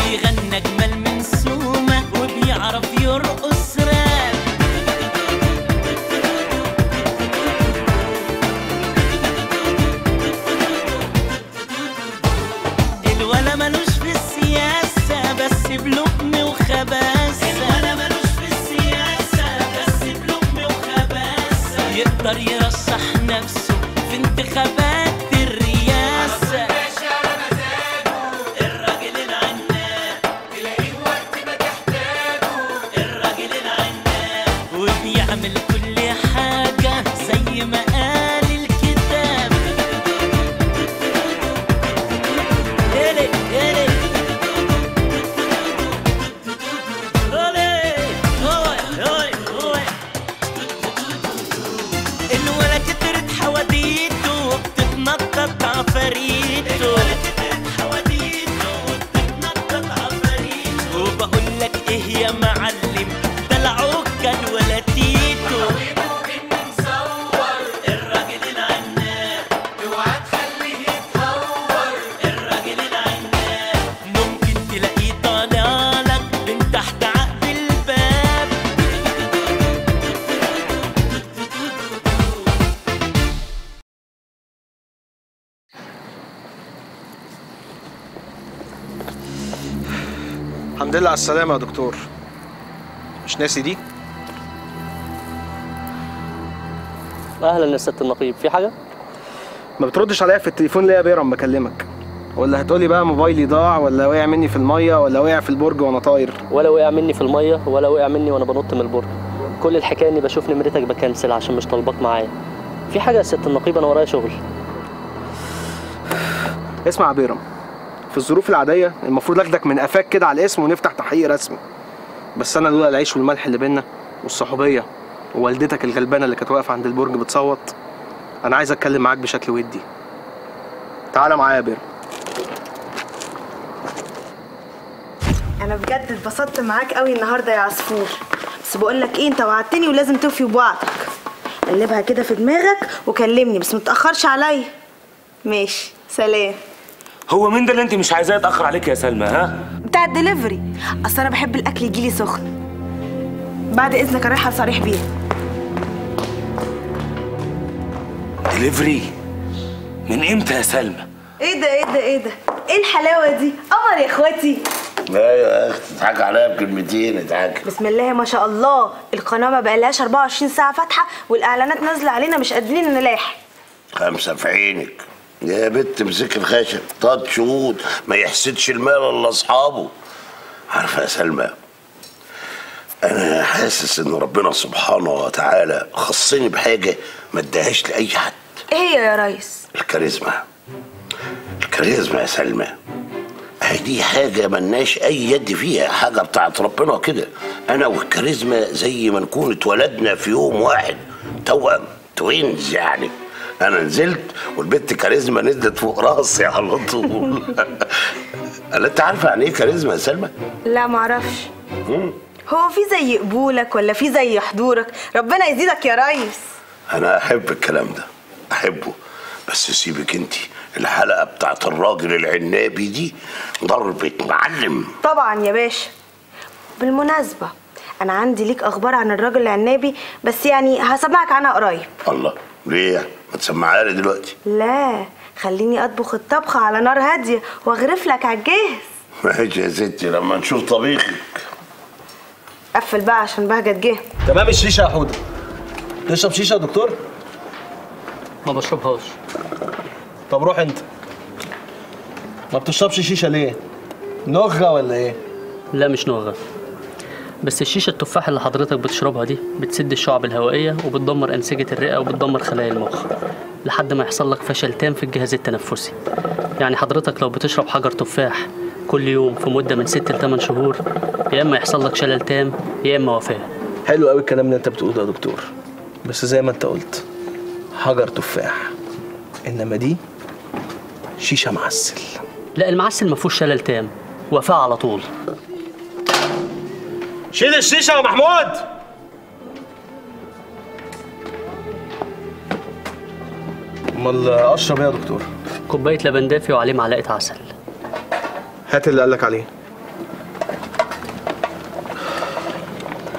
بيغنى اجمل من سومه وبيعرف يرقص راب الولا ملوش في السياسة بس بلقم وخباثة الولا ملوش في السياسة بس بلقم وخباثة يقدر يرشح نفسه في انتخابات الرئاسة الراجل العناب تلاقيه وقت ما تحتاجه الراجل العناب وبيعمل كل حاجة زي ما قال الكتاب Ele, ele. Ole, هوي هوي هوي الولا كترت حواديته وبتتنطط عفاريته الولا كترت حواديته وبتتنطط عفاريته وبقول لك ايه يا معلم دلعوك كان ولا تيتو الراجل العناب اوعى تخليه يتهور الراجل العناب ممكن تلاقيه طالع لك من تحت عقد الباب الحمد لله على السلامة يا دكتور مش ناسي دي؟ اهلا يا سياده النقيب في حاجه ما بتردش عليا في التليفون ليه يا بيرم بكلمك ولا هتقولي بقى موبايلي ضاع ولا وقع مني في المية ولا وقع في البرج وانا طاير ولا وقع مني في الميه ولا وقع مني وانا بنط من البرج كل الحكايه اني بشوف نمرتك بكنسل عشان مش طالباك معايا في حاجه يا سياده النقيب انا ورايا شغل اسمع يا بيرم في الظروف العادية المفروض اخدك من قفاك كده على الاسم ونفتح تحقيق رسمي بس انا لولا العيش والملح اللي بينا والصحوبية ووالدتك الغلبانة اللي كانت واقفة عند البرج بتصوت انا عايز اتكلم معاك بشكل ودي تعالى معايا يا بيرم انا بجد اتبسطت معاك قوي النهارده يا عصفور بس بقول لك ايه انت وعدتني ولازم توفي بوعدك قلبها كده في دماغك وكلمني بس متاخرش عليا ماشي سلام هو مين ده اللي انت مش عايزاه يتاخر عليك يا سلمى ها بتاع الدليفري اصل انا بحب الاكل يجيلي سخن بعد اذنك انا رايحه صريح بيه دليفري من امتى يا سلمى ايه ده ايه ده ايه ده ايه الحلاوه دي قمر يا اخواتي ايوه يا اختي تضحك عليا بكلمتين اضحك بسم الله ما شاء الله القناه ما بقالهاش 24 ساعه فاتحه والاعلانات نازله علينا مش قادرين نلاحق خمسه في عينك يا بت امسك الخشب طاد شهود ما يحسدش المال الا اصحابه عارفه يا سلمى انا حاسس ان ربنا سبحانه وتعالى خصني بحاجه ما اداهاش لاي حد ايه هي يا ريس الكاريزما الكاريزما يا سلمى هي دي حاجة ملناش أي يد فيها حاجة بتاعت ربنا كده أنا والكاريزما زي ما نكون اتولدنا في يوم واحد توأم توينز يعني أنا نزلت والبنت كاريزما نزلت فوق راسي على طول هل أنت عارفة يعني إيه كاريزما يا سلمى؟ لا معرفش هو في زي قبولك ولا في زي حضورك ربنا يزيدك يا ريس أنا أحب الكلام ده أحبه بس سيبك أنت الحلقة بتاعت الراجل العنابي دي ضربة معلم طبعا يا باشا بالمناسبة أنا عندي ليك أخبار عن الراجل العنابي بس يعني هسمعك عنها قريب الله ليه؟ ما تسمعها لي دلوقتي لا خليني أطبخ الطبخة على نار هادية وأغرف لك على الجاهز ماشي يا ستي لما نشوف طبيخك قفل بقى عشان بهجت جه تمام الشيشة يا حودة تشرب شيشة يا دكتور؟ ما بشربهاش طب روح انت ما بتشربش شيشة ليه؟ نغة ولا ايه؟ لا مش نوغة بس الشيشة التفاح اللي حضرتك بتشربها دي بتسد الشعب الهوائية وبتدمر أنسجة الرئة وبتدمر خلايا المخ لحد ما يحصل لك فشل تام في الجهاز التنفسي يعني حضرتك لو بتشرب حجر تفاح كل يوم في مدة من 6 ل 8 شهور يا إما يحصل لك شلل تام يا إما وفاة حلو قوي الكلام اللي انت بتقوله ده يا دكتور بس زي ما انت قلت حجر تفاح انما دي شيشة معسل لا المعسل ما فيهوش شلل تام وفاة على طول شيل الشيشة يا محمود امال اشرب ايه يا دكتور؟ كوباية لبن دافي وعليه معلقة عسل هات اللي قالك عليه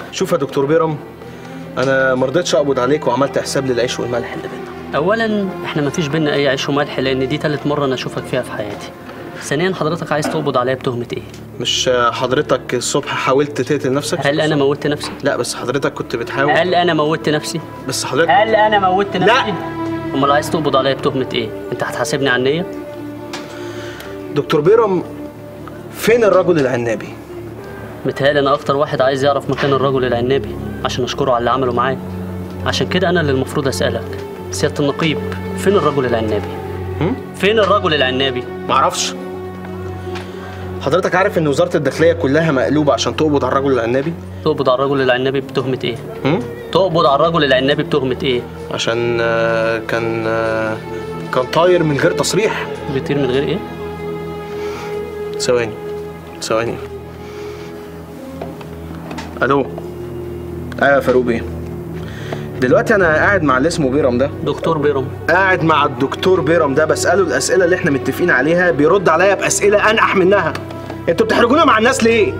شوف يا دكتور بيرم انا ما رضيتش اقبض عليك وعملت حساب للعيش والملح اللي بينا اولا احنا مفيش بينا اي عيش وملح لان دي تالت مره انا اشوفك فيها في حياتي ثانيا حضرتك عايز تقبض عليا بتهمه ايه مش حضرتك الصبح حاولت تقتل نفسك هل انا موتت نفسي لا بس حضرتك كنت بتحاول هل انا موتت نفسي بس حضرتك هل انا موتت لا. نفسي امال عايز تقبض عليا بتهمه ايه انت هتحاسبني على النيه دكتور بيرم فين الرجل العنابي متهيألي انا اكتر واحد عايز يعرف مكان الرجل العنابي عشان اشكره على اللي عمله معايا عشان كده انا اللي المفروض اسالك سياده النقيب فين الرجل العنابي هم؟ فين الرجل العنابي معرفش حضرتك عارف ان وزاره الداخليه كلها مقلوبه عشان تقبض على الرجل العنابي تقبض على الرجل العنابي بتهمه ايه هم؟ تقبض على الرجل العنابي بتهمه ايه عشان آه، كان آه، كان طاير من غير تصريح بيطير من غير ايه ثواني ثواني الو ايوه يا فاروق بيه دلوقتي انا قاعد مع اللي اسمه بيرم ده دكتور بيرم قاعد مع الدكتور بيرم ده بساله الاسئله اللي احنا متفقين عليها بيرد عليا باسئله انقح منها انتوا بتحرجونا مع الناس ليه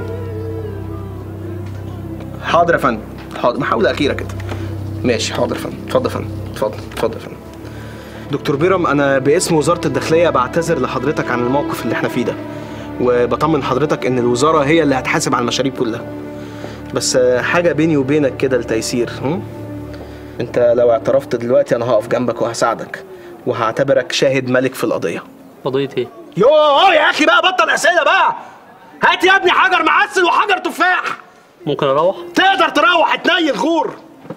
حاضر يا فندم حاضر محاوله اخيره كده ماشي حاضر يا فندم اتفضل يا فندم اتفضل اتفضل يا فندم دكتور بيرم انا باسم وزاره الداخليه بعتذر لحضرتك عن الموقف اللي احنا فيه ده وبطمن حضرتك ان الوزاره هي اللي هتحاسب على المشاريب كلها بس آه، حاجه بيني وبينك كده لتيسير هم؟ انت لو اعترفت دلوقتي انا هقف جنبك وهساعدك وهعتبرك شاهد ملك في القضيه قضيه ايه يوه يا اخي بقى بطل اسئله بقى هات يا ابني حجر معسل وحجر تفاح ممكن اروح تقدر تروح تنيل غور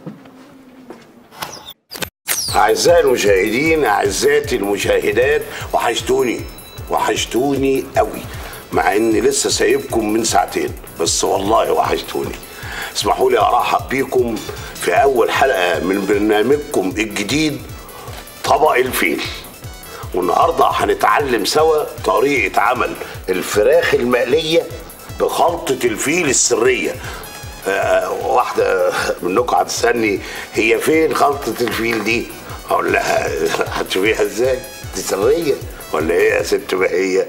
أعزائي المشاهدين أعزائي المشاهدات وحشتوني وحشتوني قوي مع إني لسه سايبكم من ساعتين بس والله وحشتوني اسمحوا لي أرحب بيكم في أول حلقة من برنامجكم الجديد طبق الفيل والنهاردة هنتعلم سوا طريقة عمل الفراخ المقلية بخلطة الفيل السرية آه، واحدة منكم هتسألني هي فين خلطة الفيل دي؟ أقول لها هتشوفيها ازاي؟ دي سرية ولا ايه يا ست بهية؟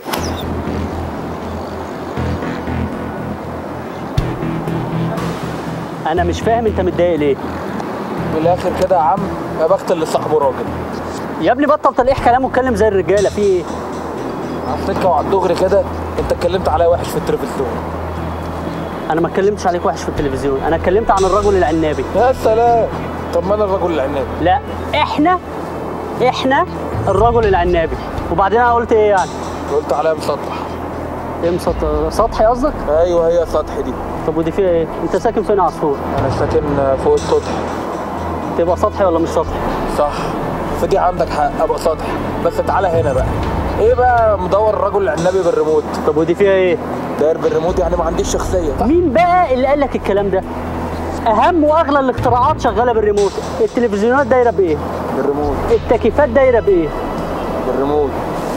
انا مش فاهم انت متضايق ليه من الاخر كده يا عم يا بخت اللي صاحبه راجل يا ابني بطل تلقيح كلام واتكلم زي الرجاله في ايه على السكه وعلى الدغري كده انت اتكلمت عليا وحش في التلفزيون انا ما اتكلمتش عليك وحش في التلفزيون انا اتكلمت عن الرجل العنابي يا سلام طب ما انا الرجل العنابي لا احنا احنا الرجل العنابي وبعدين انا قلت ايه يعني قلت عليا مسطح ايه مسط- سطحي قصدك ايوه هي سطح دي طب ودي فيها ايه انت ساكن فين يا عصفور انا ساكن فوق السطح تبقى سطحي ولا مش سطحي صح في دي عندك حق ابقى سطح بس تعالى هنا بقى ايه بقى مدور الرجل العنابي بالريموت طب ودي فيها ايه داير بالريموت يعني ما عنديش شخصيه مين بقى اللي قال لك الكلام ده اهم واغلى الاختراعات شغاله بالريموت التلفزيونات دايره بايه بالريموت التكييفات دايره بايه بالريموت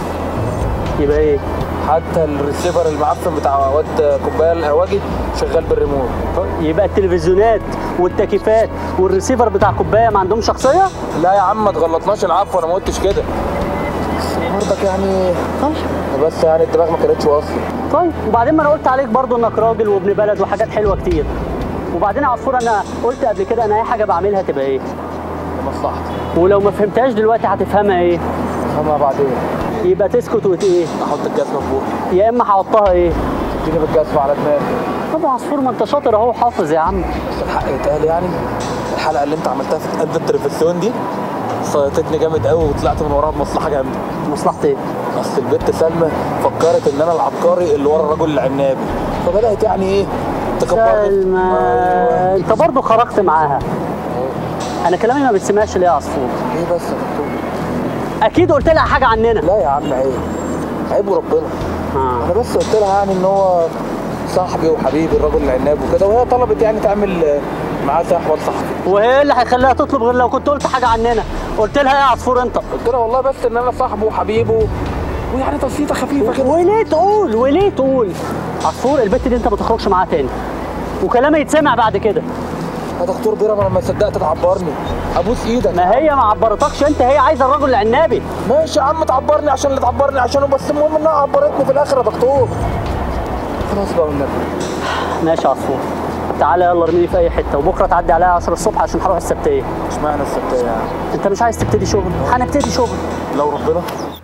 يبقى ايه حتى الريسيفر المعفن بتاع واد كوبايه القواجي شغال بالريموت يبقى التلفزيونات والتكييفات والريسيفر بتاع كوبايه ما عندهم شخصيه لا يا عم ما تغلطناش العفو انا ما قلتش كده بس برضك يعني بس يعني الدماغ ما كانتش واصله طيب وبعدين ما انا قلت عليك برضو انك راجل وابن بلد وحاجات حلوه كتير وبعدين يا عصفور انا قلت قبل كده انا اي حاجه بعملها تبقى ايه لمصلحتي ولو ما فهمتهاش دلوقتي هتفهمها ايه افهمها بعدين يبقى تسكت وت ايه احط الجزمه في بوقي يا اما هحطها ايه اديني بالجزمه على دماغي طب يا عصفور ما انت شاطر اهو حافظ يا عم بس الحق يتقال يعني الحلقه اللي انت عملتها في قد التلفزيون دي صيتتني جامد قوي وطلعت من وراها بمصلحه جامده مصلحتي ايه اصل البت سلمى فكرت ان انا العبقري اللي ورا الرجل العنابي فبدات يعني ايه تكبرني سلمى أيوة. انت برضو خرجت معاها انا كلامي ما بتسمعش ليه يا عصفور ايه بس يا دكتور اكيد قلت لها حاجه عننا لا يا عم عيب عيب وربنا آه. انا بس قلت لها يعني ان هو صاحبي وحبيبي الرجل العناب وكده وهي طلبت يعني تعمل آه، معاه سحوه صاحبي وايه اللي هيخليها تطلب غير لو كنت قلت حاجه عننا قلت لها ايه يا عصفور انت قلت لها والله بس ان انا صاحبه وحبيبه ويعني تصفيته خفيفه كده وليه تقول وليه تقول عصفور البت دي انت ما تخرجش معاها تاني وكلامي يتسمع بعد كده يا دكتور بيرم انا لما صدقت تعبرني ابوس ايدك ما هي ما عبرتكش انت هي عايزه الرجل العنابي ماشي يا عم تعبرني عشان اللي تعبرني عشانه بس المهم انها عبرتني في الاخر يا دكتور خلاص بقى والنبي ماشي يا عصفور تعالى يلا ارميني في اي حته وبكره تعدي عليا 10 الصبح عشان هروح السبتيه اشمعنى السبتيه يعني انت مش عايز تبتدي شغل هنبتدي شغل لو ربنا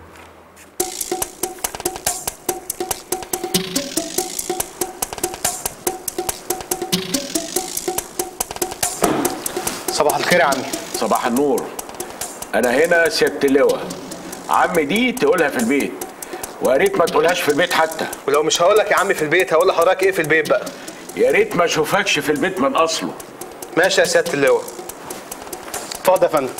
صباح الخير يا عمي صباح النور انا هنا سياده اللواء عم دي تقولها في البيت ويا ريت ما تقولهاش في البيت حتى ولو مش هقول لك يا عمي في البيت هقول لحضرتك ايه في البيت بقى يا ريت ما اشوفكش في البيت من اصله ماشي يا سياده اللواء اتفضل يا فندم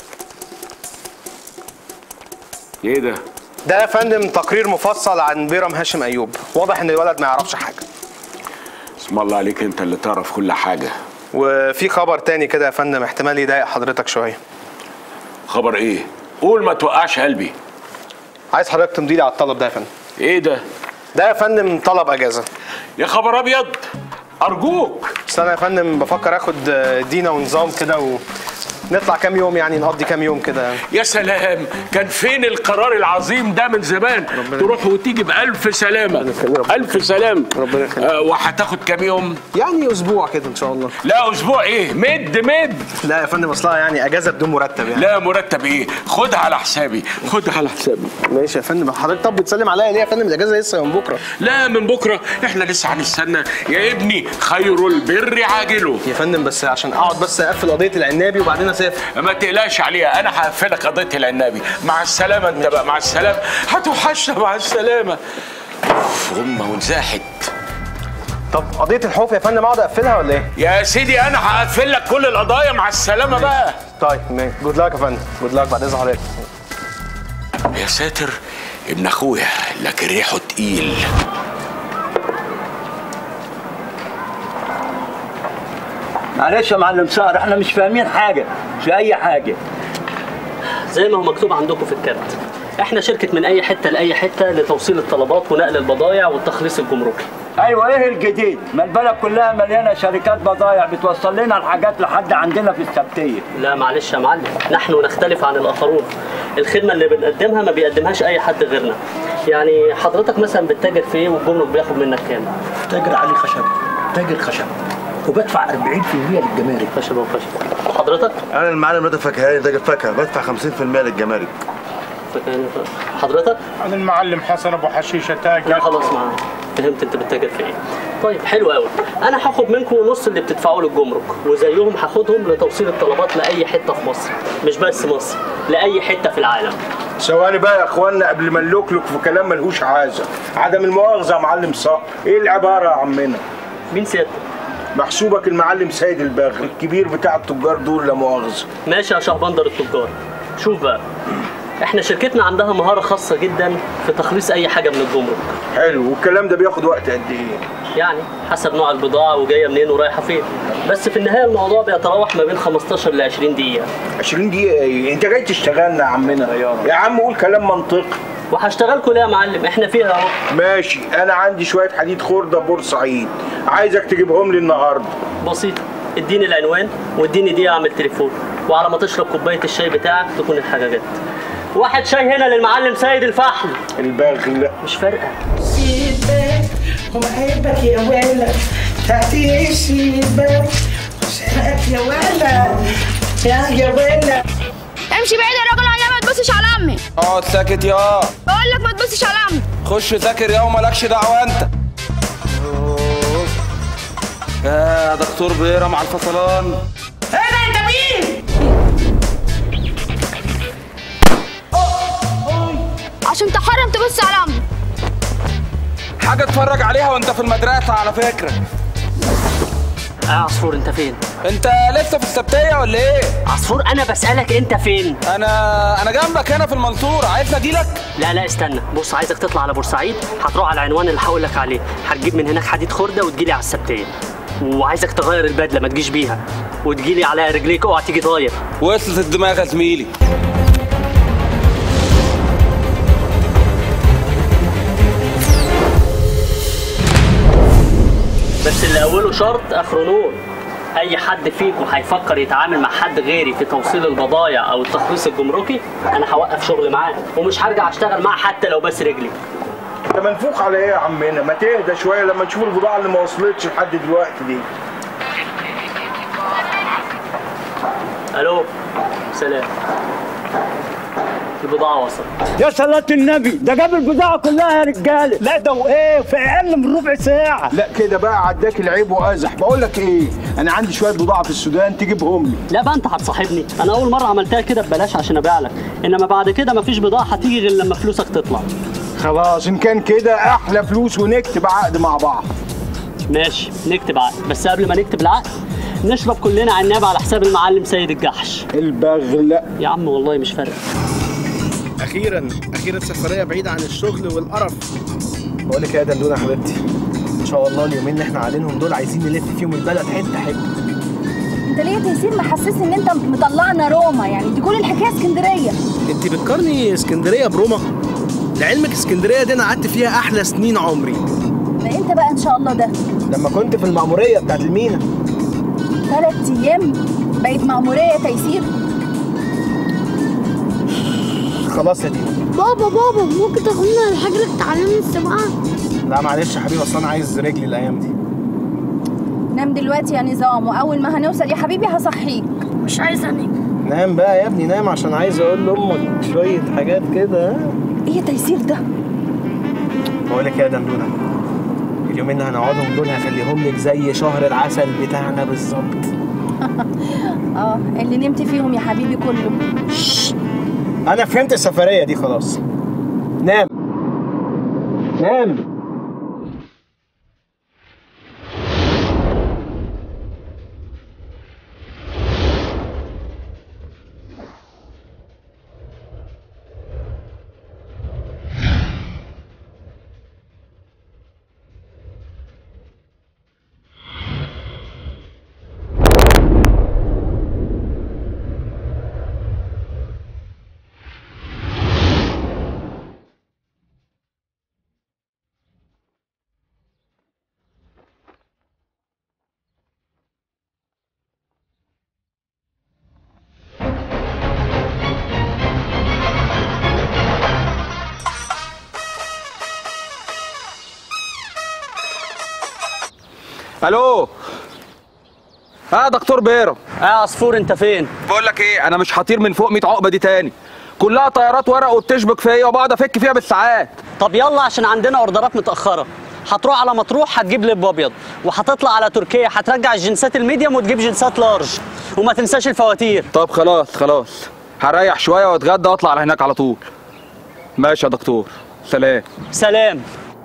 ايه ده ده يا فندم تقرير مفصل عن بيرم هاشم ايوب واضح ان الولد ما يعرفش حاجه اسم الله عليك انت اللي تعرف كل حاجه وفي خبر تاني كده يا فندم احتمال يضايق حضرتك شويه خبر ايه قول ما توقعش قلبي عايز حضرتك تمضي لي على الطلب ده يا فندم ايه ده ده يا فندم طلب اجازه يا خبر ابيض ارجوك بس انا يا فندم بفكر اخد دينا ونظام كده ونطلع كام يوم يعني نقضي كام يوم كده يا سلام كان فين القرار العظيم ده من زمان تروح وتيجي بألف سلامة ألف سلام ربنا يخليك. آه وهتاخد كام يوم يعني اسبوع كده ان شاء الله لا أسبوع إيه مد مد لا يا فندم اصلها يعني اجازه بدون مرتب يعني لا مرتب إيه خدها على حسابي خدها على حسابي ماشي يا فندم حضرتك طب بتسلم عليا ليه يا فندم الاجازه لسه من بكره لا من بكرة إحنا لسه هنستنى يا ابني خير البر عاجله يا فندم بس عشان اقعد بس اقفل قضيه العنابي وبعدين اسافر ما تقلقش عليها انا هقفلك قضيه العنابي مع السلامه انت بقى مع السلامه هتوحشنا مع السلامه اوف امه وانزاحت طب قضيه الحوف يا فندم اقعد اقفلها ولا ايه يا سيدي انا هقفل لك كل القضايا مع السلامه بقى طيب ماشي جود لك يا فندم جود لك بعد اذن حضرتك يا ساتر ابن اخويا لكن ريحه تقيل معلش يا معلم سعر احنا مش فاهمين حاجه في اي حاجه زي ما هو مكتوب عندكم في الكارت احنا شركه من اي حته لاي حته لتوصيل الطلبات ونقل البضائع والتخليص الجمركي ايوه ايه الجديد ما البلد كلها مليانه شركات بضايع بتوصل لنا الحاجات لحد عندنا في السبتيه لا معلش يا معلم نحن نختلف عن الاخرون الخدمه اللي بنقدمها ما بيقدمهاش اي حد غيرنا يعني حضرتك مثلا بتتاجر في ايه والجمرك بياخد منك كام تاجر علي خشب تاجر خشب وبدفع 40% للجمارك خشب وخشب حضرتك انا المعلم رضا فكهاني تاجر فاكهه بدفع 50% للجمارك حضرتك انا المعلم حسن ابو حشيشه تاجر لا خلاص معايا فهمت انت بتتاجر في ايه طيب حلو قوي انا هاخد منكم نص اللي بتدفعوه للجمرك وزيهم هاخدهم لتوصيل الطلبات لاي حته في مصر مش بس مصر لاي حته في العالم ثواني بقى يا اخوانا قبل ما نلوكلك في كلام ملهوش عازه عدم المؤاخذه يا معلم صح ايه العباره يا عمنا مين سيادتك محسوبك المعلم سيد الباغر الكبير بتاع التجار دول لا مؤاخذه ماشي يا شهبندر التجار شوف بقى احنا شركتنا عندها مهاره خاصه جدا في تخليص اي حاجه من الجمرك حلو والكلام ده بياخد وقت قد ايه يعني حسب نوع البضاعه وجايه منين ورايحه فين بس في النهايه الموضوع بيتراوح ما بين 15 ل 20 دقيقه 20 دقيقه ايه انت جاي تشتغلنا يا عمنا يا عم قول كلام منطقي وهشتغلكوا ليه يا معلم احنا فيها اهو ماشي انا عندي شويه حديد خرده بورسعيد عايزك تجيبهم لي النهارده بسيطه اديني العنوان واديني دقيقه اعمل تليفون وعلى ما تشرب كوبايه الشاي بتاعك تكون الحاجه جت واحد شاي هنا للمعلم سيد الفحل البغل مش فارقه سيبك وبحبك يا ولد تحتي سيبك وسرقك يا ولد يا يا ولد امشي بعيد يا راجل عليا ما تبصش على امي اقعد ساكت يا بقول لك ما تبصش على امي خش ذاكر يا ومالكش دعوه انت يا دكتور بيرم على الفصلان انا انت مين عشان تحرم تبص على امي حاجه اتفرج عليها وانت في المدرسه على فكره اه عصفور انت فين انت لسه في السبتيه ولا ايه عصفور انا بسالك انت فين انا انا جنبك هنا في المنصوره عايز اجيلك لا لا استنى بص عايزك تطلع على بورسعيد هتروح على العنوان اللي هقول لك عليه هتجيب من هناك حديد خرده وتجيلي على السبتيه وعايزك تغير البدله ما تجيش بيها وتجيلي على رجليك اوعى تيجي طاير وصلت الدماغ يا زميلي بس اللي اوله شرط اخره نور اي حد فيكم هيفكر يتعامل مع حد غيري في توصيل البضايع او التخليص الجمركي انا هوقف شغل معاه ومش هرجع اشتغل معاه حتى لو بس رجلي انت منفوخ على ايه يا عمنا ما تهدى شويه لما نشوف البضاعه اللي ما وصلتش لحد دلوقتي دي الو سلام البضاعة وصلت يا صلاة النبي ده جاب البضاعة كلها يا رجالة لا ده وايه في اقل من ربع ساعه لا كده بقى عداك العيب وازح بقول لك ايه انا عندي شويه بضاعه في السودان تجيبهم لي لا بقى انت هتصاحبني انا اول مرة عملتها كده ببلاش عشان ابيع لك انما بعد كده مفيش بضاعة هتيجي غير لما فلوسك تطلع خلاص ان كان كده احلى فلوس ونكتب عقد مع بعض ماشي نكتب عقد بس قبل ما نكتب العقد نشرب كلنا عناب على حساب المعلم سيد الجحش البغل يا عم والله مش فارق اخيرا اخيرا سفريه بعيده عن الشغل والقرف بقول لك ايه يا دندونه يا حبيبتي ان شاء الله اليومين اللي احنا قاعدينهم دول عايزين نلف فيهم البلد حته حته انت ليه يا تيسير محسس ان انت مطلعنا روما يعني دي كل الحكايه اسكندريه انت بتقارني اسكندريه بروما لعلمك اسكندريه دي انا قعدت فيها احلى سنين عمري ده انت بقى ان شاء الله ده لما كنت في المأموريه بتاعت المينا ثلاث ايام بقت مأموريه يا تيسير خلاص يا دينا بابا بابا ممكن تاخدنا الحجر تعلمني السباحة لا معلش يا حبيبي اصل انا عايز رجلي الايام دي نام دلوقتي يا نظام واول ما هنوصل يا حبيبي هصحيك مش عايزة انام نام بقى يا ابني نام عشان عايز اقول لامك شويه حاجات كده ها؟ ايه يا تيسير ده بقول لك إيه يا دندونه اليومين اللي هنقعدهم دول هخليهم لك زي شهر العسل بتاعنا بالظبط اه اللي نمت فيهم يا حبيبي كله انا فهمت السفريه دي خلاص نام نام الو اه دكتور بيرة اه عصفور انت فين بقول لك ايه انا مش هطير من فوق 100 عقبه دي تاني كلها طيارات ورق وبتشبك فيا وبقعد افك فيها بالساعات طب يلا عشان عندنا اوردرات متأخرة هتروح على مطروح هتجيب لب ابيض وهتطلع على تركيا هترجع الجنسات الميديوم وتجيب جنسات لارج وما تنساش الفواتير طب خلاص خلاص هريح شويه واتغدى واطلع على هناك على طول ماشي يا دكتور سلام سلام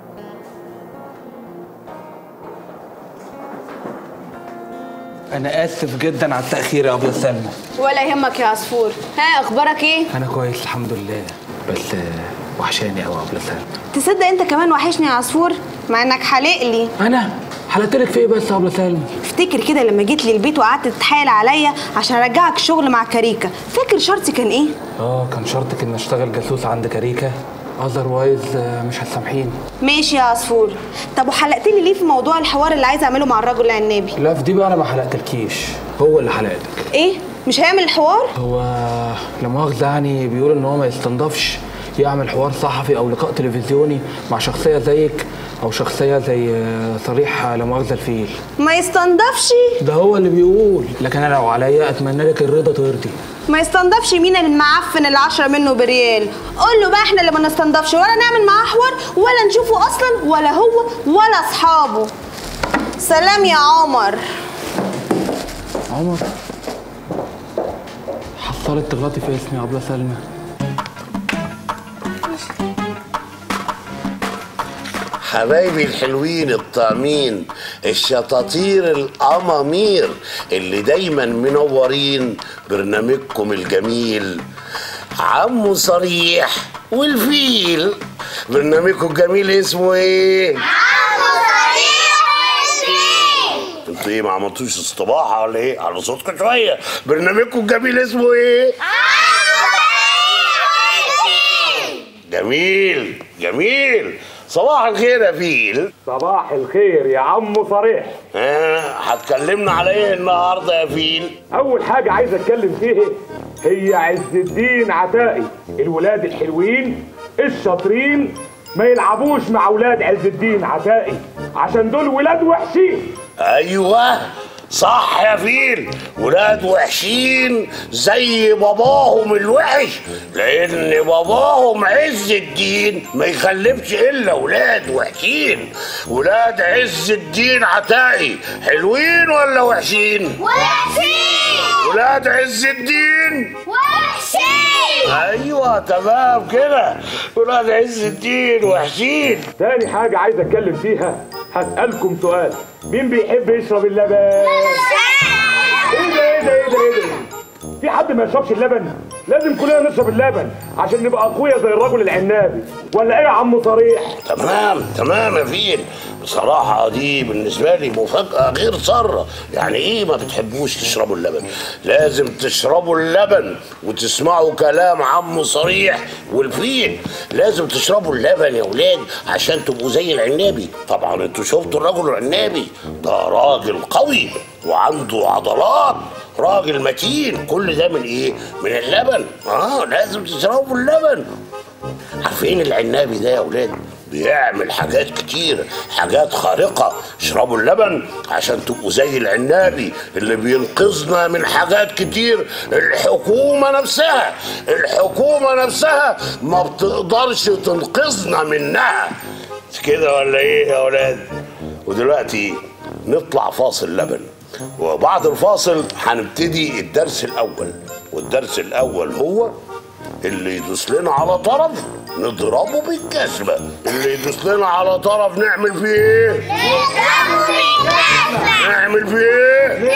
انا اسف جدا على التاخير يا ابو سلمى ولا يهمك يا عصفور ها اخبارك ايه انا كويس الحمد لله بس آه، وحشاني قوي يا ابو سلمى تصدق انت كمان وحشني يا عصفور مع انك حالق لي انا حلقت لك في ايه بس يا ابو سلمى افتكر كده لما جيت لي البيت وقعدت تتحايل عليا عشان ارجعك الشغل مع كاريكا فاكر شرطي كان ايه اه كان شرطك ان اشتغل جاسوس عند كاريكا اذروايز مش هتسامحيني ماشي يا عصفور طب وحلقت لي ليه في موضوع الحوار اللي عايز اعمله مع الرجل العنابي لا في دي بقى انا ما حلقتلكيش هو اللي حلقتك ايه مش هيعمل الحوار هو لا مؤاخذة يعني بيقول ان هو ما يستنضفش يعمل حوار صحفي او لقاء تلفزيوني مع شخصية زيك او شخصية زي آه، صريح لا مؤاخذة الفيل ما يستنضفش ده هو اللي بيقول لكن انا لو عليا اتمنى لك الرضا ترضي ما يستنضفش مين المعفن العشرة منه بريال قول له بقى احنا اللي ما نستنضفش ولا نعمل معاه حوار ولا نشوفه اصلا ولا هو ولا اصحابه سلام يا عمر عمر حصلت تغلطي في اسمي يا ابله سلمى حبايبي الحلوين الطعمين الشطاطير الأمامير اللي دايما منورين برنامجكم الجميل عمو صريح والفيل برنامجكم الجميل اسمه ايه؟ انتوا ايه ما عملتوش استباحه ولا ايه؟ على صوتكم شويه برنامجكم الجميل اسمه ايه؟ جميل جميل صباح الخير يا فيل صباح الخير يا عمو صريح ها هتكلمنا على ايه النهارده يا فيل اول حاجه عايز اتكلم فيها هي عز الدين عتائي الولاد الحلوين الشاطرين ما يلعبوش مع ولاد عز الدين عتائي عشان دول ولاد وحشين ايوه صح يا فيل ولاد وحشين زي باباهم الوحش لان باباهم عز الدين ما يخلفش الا ولاد وحشين ولاد عز الدين عتائي حلوين ولا وحشين وحشين ولاد عز الدين وحشين ايوه تمام كده ولاد عز الدين وحشين تاني حاجة عايز اتكلم فيها هسألكم سؤال مين بيحب يشرب اللبن؟ ايه ده ايه ده ايه ده ايه ده؟ في حد ما يشربش اللبن؟ لازم كلنا نشرب اللبن عشان نبقى اقوياء زي الرجل العنابي ولا ايه يا عم صريح؟ تمام تمام يا فيل بصراحة دي بالنسبة لي مفاجأة غير سارة يعني ايه ما بتحبوش تشربوا اللبن لازم تشربوا اللبن وتسمعوا كلام عمو صريح والفيل لازم تشربوا اللبن يا ولاد عشان تبقوا زي العنابي طبعا انتوا شفتوا الرجل العنابي ده راجل قوي وعنده عضلات راجل متين كل ده من ايه من اللبن اه لازم تشربوا اللبن عارفين العنابي ده يا ولاد بيعمل حاجات كتير حاجات خارقة اشربوا اللبن عشان تبقوا زي العنابي اللي بينقذنا من حاجات كتير الحكومة نفسها الحكومة نفسها ما بتقدرش تنقذنا منها مش كده ولا ايه يا ولاد ودلوقتي نطلع فاصل لبن وبعد الفاصل هنبتدي الدرس الأول والدرس الأول هو اللي يدوس لنا على طرف نضربه بالجزمة اللي يدوس لنا على طرف نعمل فيه ايه؟ نعمل فيه ايه؟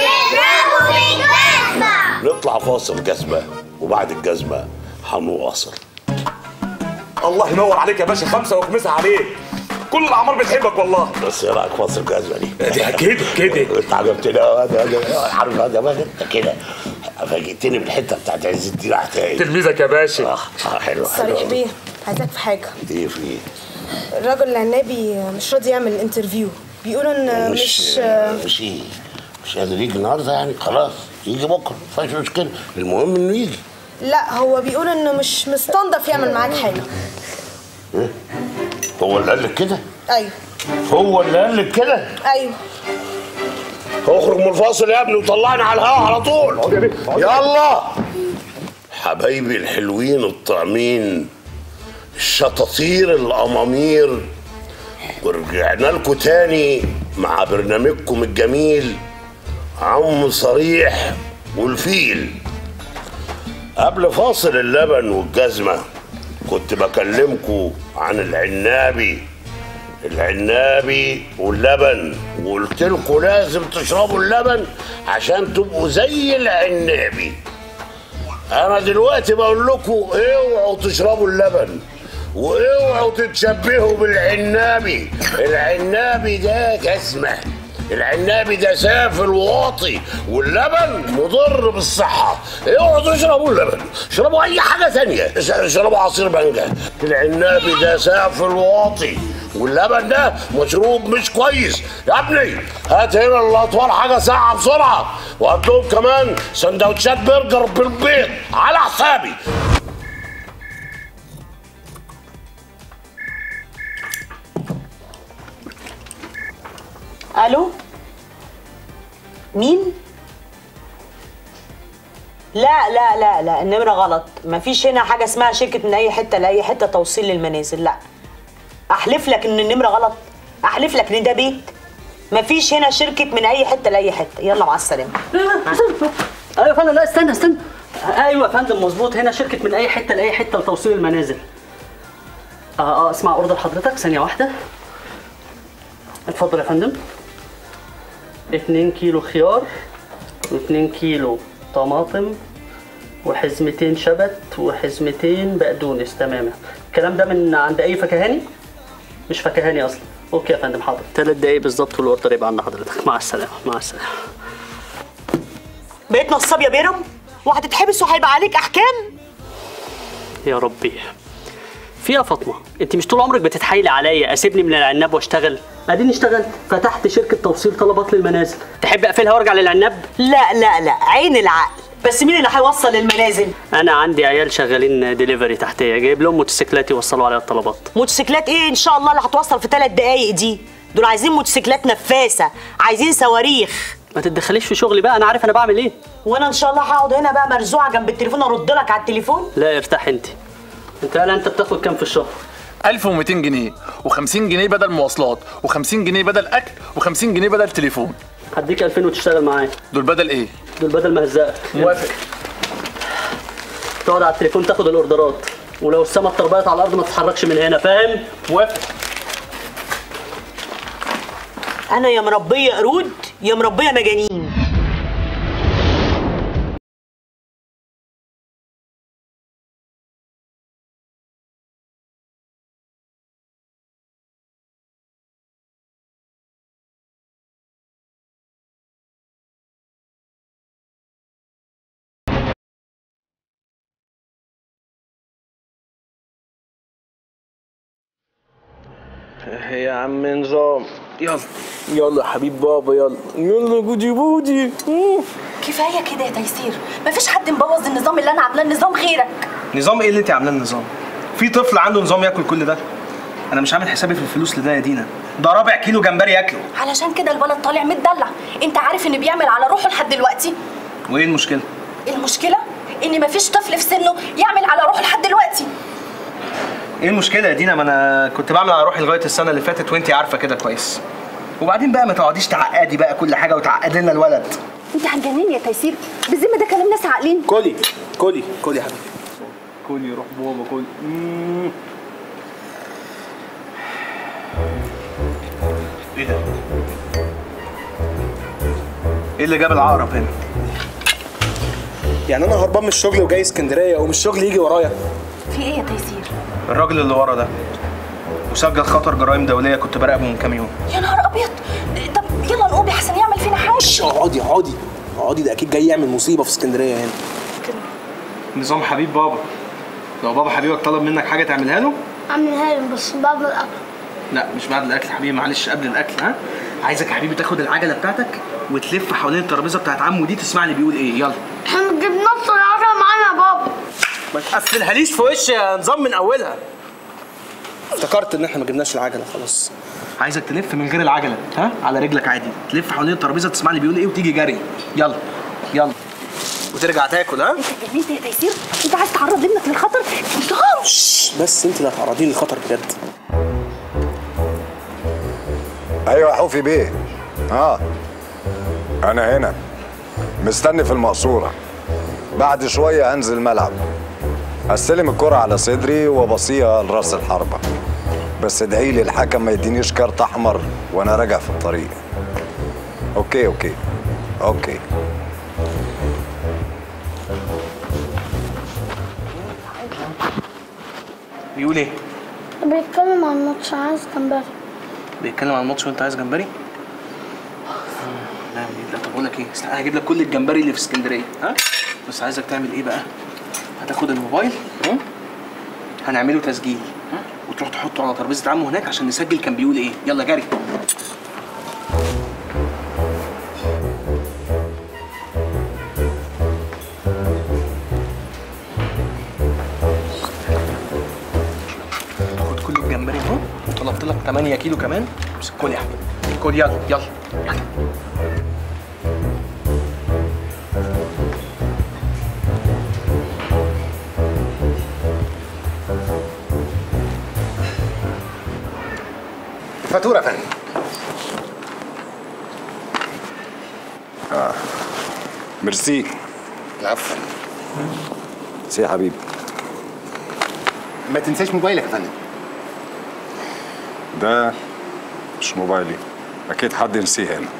نطلع فاصل جزمة وبعد الجزمة هنواصل الله ينور عليك يا باشا خمسة وخمسة عليك كل الأعمار بتحبك والله بس ايه رايك فاصل الجزمة دي؟ دي كده كده انت عجبتني أوي، هذا هذا عارف هذا بقى انت كده فاجئتني بالحتة بتاعت عز الدين عتاقي تلميذك يا باشا اه حلو صريح حلو بيه عايزاك في حاجة ايه في ايه؟ الراجل العنابي مش راضي يعمل انترفيو بيقولوا ان مش مش ايه مش قادر يجي النهارده يعني خلاص يجي بكره مفيش مشكله المهم انه يجي لا هو بيقول انه مش مستنضف يعمل معاك حاجة إيه؟ هو اللي قال لك كده ايوه هو اللي قال لك كده ايوه اخرج من الفاصل يا ابني وطلعني على الهواء على طول يلا حبايبي الحلوين الطعمين الشطاطير الامامير ورجعنا لكم تاني مع برنامجكم الجميل عم صريح والفيل قبل فاصل اللبن والجزمة كنت بكلمكم عن العنابي العنابي واللبن وقلت لكم لازم تشربوا اللبن عشان تبقوا زي العنابي انا دلوقتي بقول لكم اوعوا تشربوا اللبن واوعوا تتشبهوا بالعنابي العنابي ده جزمه العنابي ده سافل واطي واللبن مضر بالصحة اوعوا تشربوا اللبن اشربوا اي حاجة تانية اش- اشربوا عصير مانجا العنابي ده سافل واطي واللبن ده مشروب مش كويس يا ابني هات هنا الاطفال حاجة ساعة بسرعة وهات لهم كمان سندوتشات برجر بالبيض على حسابي الو مين لا لا لا لا النمرة غلط مفيش هنا حاجة اسمها شركة من أي حتة لأي حتة توصيل للمنازل لا أحلف لك إن النمرة غلط أحلف لك إن ده بيت مفيش هنا شركة من أي حتة لأي حتة يلا مع السلامة ايوه يا فندم لا استنى استنى ايوه يا فندم مظبوط هنا شركه من اي حته لاي حته لتوصيل المنازل اه اه اسمع اوردر حضرتك ثانيه واحده اتفضل يا فندم 2 كيلو خيار و2 كيلو طماطم وحزمتين شبت وحزمتين بقدونس تماما الكلام ده من عند اي فكهاني مش فكهاني اصلا اوكي يا فندم حاضر ثلاث دقايق بالظبط والاوردر يبقى عند حضرتك مع السلامه مع السلامه بقيت نصاب يا بيرم وهتتحبس وهيبقى عليك أحكام يا ربي في يا فاطمه انت مش طول عمرك بتتحايلي عليا اسيبني من العناب واشتغل اديني اشتغلت فتحت شركه توصيل طلبات للمنازل تحب اقفلها وارجع للعناب لا لا لا عين العقل بس مين اللي هيوصل المنازل انا عندي عيال شغالين ديليفري تحتيه جايب لهم موتوسيكلات يوصلوا عليها الطلبات موتوسيكلات ايه ان شاء الله اللي هتوصل في ثلاث دقايق دي دول عايزين موتوسيكلات نفاسه عايزين صواريخ ما تتدخليش في شغلي بقى انا عارف انا بعمل ايه وانا ان شاء الله هقعد هنا بقى مرزوعه جنب التليفون ارد لك على التليفون لا ارتاح انت انت قال انت بتاخد كام في الشهر 1200 جنيه و50 جنيه بدل مواصلات و50 جنيه بدل اكل و50 جنيه بدل تليفون هديك 2000 وتشتغل معايا دول بدل ايه دول بدل ما هزقك موافق تقعد على التليفون تاخد الاوردرات ولو السما اتربيت على الارض ما تتحركش من هنا فاهم موافق انا يا مربيه قرود يا مربيه مجانين يا عم نظام يلا يلا يا حبيب بابا يلا يلا بودي بودي كفايه كده يا تيسير مفيش حد مبوظ النظام اللي انا عاملاه النظام غيرك نظام ايه اللي انت عاملاه النظام في طفل عنده نظام ياكل كل ده انا مش عامل حسابي في الفلوس لده يا دينا ده رابع كيلو جمبري ياكله علشان كده الولد طالع متدلع انت عارف ان بيعمل على روحه لحد دلوقتي وايه المشكله المشكله ان مفيش طفل في سنه يعمل على روحه لحد دلوقتي ايه المشكله يا دينا ما انا كنت بعمل على روحي لغايه السنه اللي فاتت وانت عارفه كده كويس وبعدين بقى ما تقعديش تعقدي بقى كل حاجه وتعقدي لنا الولد انت هتجنني يا تيسير بالذمه ده كلام ناس عاقلين كلي كلي كلي يا حبيبي كلي روح بابا كلي مم. ايه ده؟ ايه اللي جاب العقرب هنا؟ يعني انا هربان من الشغل وجاي اسكندريه ومن الشغل يجي ورايا في ايه يا تيسير الراجل اللي ورا ده وسجل خطر جرائم دوليه كنت براقبه من كام يوم يا نهار ابيض طب يلا نقوم احسن يعمل فينا حاجه اقعدي اقعدي اقعدي ده اكيد جاي يعمل مصيبه في اسكندريه هنا نظام حبيب بابا لو بابا حبيبك طلب منك حاجه تعملها له اعملها لهم بس بعد الاكل لا مش بعد الاكل يا حبيبي معلش قبل الاكل ها عايزك يا حبيبي تاخد العجله بتاعتك وتلف حوالين الترابيزه بتاعت عمو دي تسمع اللي بيقول ايه يلا احنا بنجيب نص العجله معانا يا بابا ما تقفلهاليش في وشي يا نظام من اولها افتكرت ان احنا ما جبناش العجله خلاص عايزك تلف من غير العجله ها على رجلك عادي تلف حوالين الترابيزه تسمع اللي بيقول ايه وتيجي جري يلا يلا وترجع تاكل ها اتجننت يا تيسير انت عايز تعرض ابنك للخطر نظام بس انت اللي هتعرضيني للخطر بجد ايوه يا حوفي بيه اه انا هنا مستني في المقصوره بعد شويه هنزل الملعب استلم الكرة على صدري وبصيها لراس الحربة بس ادعي لي الحكم ما يدينيش كارت احمر وانا راجع في الطريق اوكي اوكي اوكي بيقول ايه بيتكلم عن الماتش عايز جمبري بيتكلم عن الماتش وانت عايز جمبري لا لا طب اقول لك ايه استنى، انا هجيب لك كل الجمبري اللي في اسكندريه ها بس عايزك تعمل ايه بقى هتاخد الموبايل ها هنعمله تسجيل ها وتروح تحطه على ترابيزه عمه هناك عشان نسجل كان بيقول ايه يلا جري خد كل الجمبري اهو وطلبت لك 8 كيلو كمان بس كل يا حبيبي كل يلا يلا يلا فاتوره يا فندم اه ميرسي العفو سي يا حبيبي ما تنساش موبايلك يا فندم ده مش موبايلي اكيد حد نسيه هنا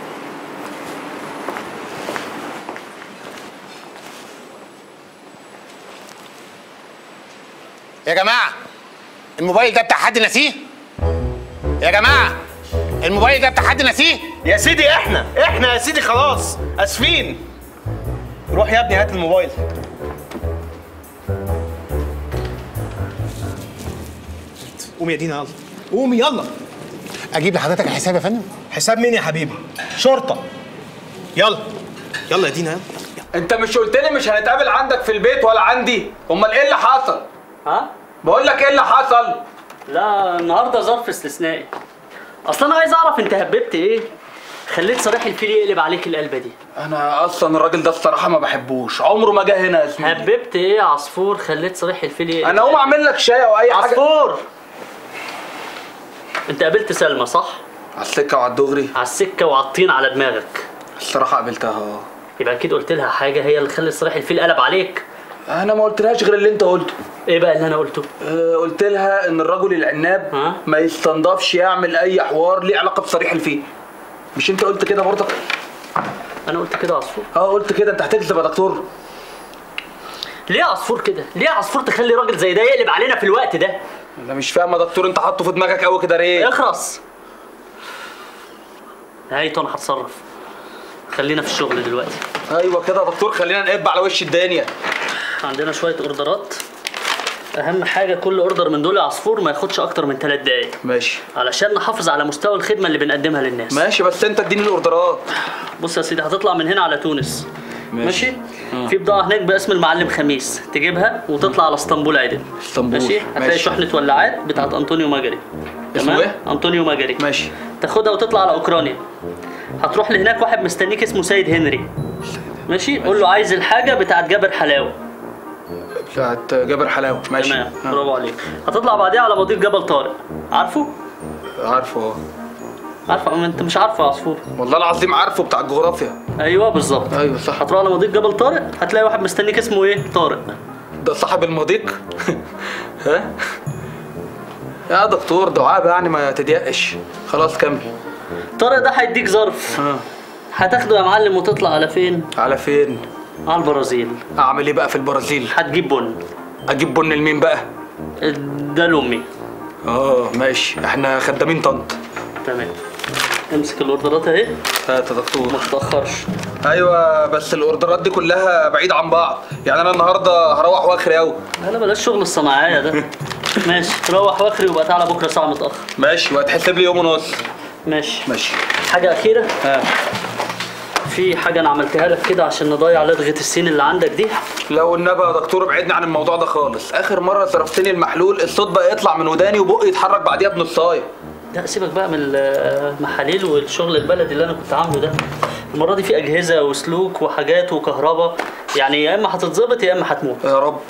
يا جماعه الموبايل ده بتاع حد ناسيه يا جماعه الموبايل ده بتاع حد ناسيه يا سيدي احنا احنا يا سيدي خلاص اسفين روح يا ابني هات الموبايل قوم يا دينا يلا قوم يلا اجيب لحضرتك الحساب يا فندم حساب مين يا حبيبي شرطه يلا يلا يا دينا يلا انت مش قلت لي مش هنتقابل عندك في البيت ولا عندي امال ايه اللي حصل ها بقول لك ايه اللي حصل لا النهارده ظرف استثنائي اصل انا عايز اعرف انت هببت ايه خليت صريح الفيل يقلب عليك القلبه دي انا اصلا الراجل ده الصراحه ما بحبوش عمره ما جه هنا يا زميلي هببت ايه يا عصفور خليت صريح الفيل يقلب انا اقوم اعمل لك شاي او اي حاجه عصفور انت قابلت سلمى صح على السكه وعلى الدغري على السكه وعلى الطين على دماغك الصراحه قابلتها اه يبقى اكيد قلت لها حاجه هي اللي خلت صريح الفيل قلب عليك انا ما قلتلهاش غير اللي انت قلته ايه بقى اللي انا قلته أه قلت لها ان الرجل العناب ما يستنضفش يعمل اي حوار ليه علاقه بصريح الفيل مش انت قلت كده برضك انا قلت كده يا عصفور اه قلت كده انت هتكذب يا دكتور ليه يا عصفور كده ليه يا عصفور تخلي راجل زي ده يقلب علينا في الوقت ده انا مش فاهم يا دكتور انت حاطه في دماغك قوي كده ليه اخرس نهايته انا هتصرف خلينا في الشغل دلوقتي ايوه كده يا دكتور خلينا نقب على وش الدنيا عندنا شويه اوردرات اهم حاجه كل اوردر من دول يا عصفور ما ياخدش اكتر من 3 دقايق ماشي علشان نحافظ على مستوى الخدمه اللي بنقدمها للناس ماشي بس انت اديني الاوردرات بص يا سيدي هتطلع من هنا على تونس ماشي. ماشي, آه. في بضاعه هناك باسم المعلم خميس تجيبها وتطلع على اسطنبول عدل اسطنبول ماشي هتلاقي ماشي. شحنه ولعات بتاعت انطونيو ماجري اسمه ايه؟ انطونيو ماجري ماشي تاخدها وتطلع على اوكرانيا هتروح لهناك واحد مستنيك اسمه سيد هنري ماشي قول له عايز الحاجه بتاعت جابر حلاوه بتاعت جابر حلاوه ماشي تمام برافو عليك هتطلع بعديها على مضيق جبل طارق عارفه عارفه اه عارفه أما انت مش عارفه يا عصفور والله العظيم عارفه بتاع الجغرافيا ايوه بالظبط ايوه صح هتروح على مضيق جبل طارق هتلاقي واحد مستنيك اسمه ايه طارق ده صاحب المضيق ها يا دكتور دعاب يعني ما تضيقش خلاص كمل طارق ده هيديك ظرف هتاخده يا معلم وتطلع على فين على فين على البرازيل اعمل ايه بقى في البرازيل هتجيب بن اجيب بن لمين بقى ده لامي اه ماشي احنا خدامين طنط تمام امسك الاوردرات اهي هات يا دكتور ما تتاخرش ايوه بس الاوردرات دي كلها بعيد عن بعض يعني انا النهارده هروح واخر قوي لا بلاش شغل الصناعيه ده ماشي روح واخري وبقى تعالى بكره ساعه متاخر ماشي وهتحسب لي يوم ونص ماشي ماشي حاجه اخيره ها في حاجه انا عملتها لك كده عشان نضيع لدغه السين اللي عندك دي لو النبي يا دكتور ابعدني عن الموضوع ده خالص اخر مره صرفتني المحلول الصوت بقى يطلع من وداني وبقي يتحرك بعديها بنصايه لا سيبك بقى من المحاليل والشغل البلدي اللي انا كنت عامله ده المره دي في اجهزه وسلوك وحاجات وكهرباء يعني يا اما هتتظبط يا اما هتموت يا رب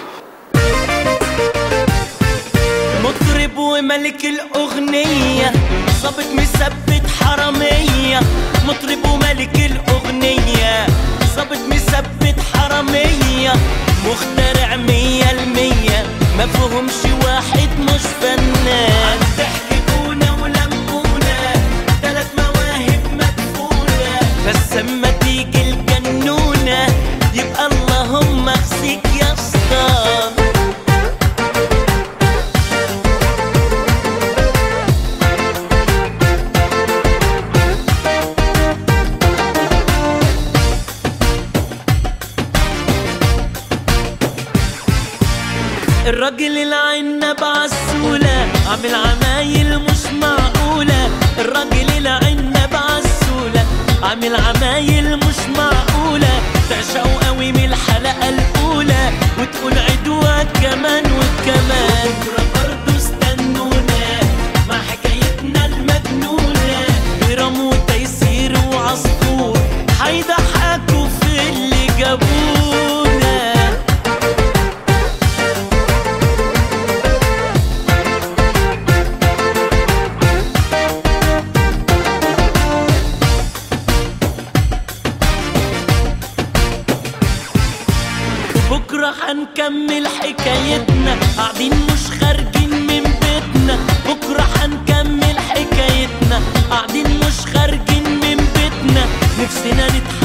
مطرب وملك الأغنية ظابط مثبت حرامية مطرب وملك الأغنية ظابط مثبت حرامية مخترع مية المية ما فيهمش واحد مش فنان ضحكونا ولمونا تلات مواهب مدفونة بس اما تيجي الجنونة يبقى اللهم اخزيك يا اسطى الراجل العنب عالسولة عامل عمايل مش معقولة الراجل العنب عالسولة عامل عمايل مش معقولة تعشقه قوي من الحلقة الأولى وتقول عدوات كمان وكمان بكرة برضه استنونا مع حكايتنا المجنونة برام وتيسير وعصفور هيضحكوا في اللي جابونا بكرة هنكمل حكايتنا قاعدين مش خارجين من بيتنا بكرة هنكمل حكايتنا قاعدين مش خارجين من بيتنا نفسنا نتحقق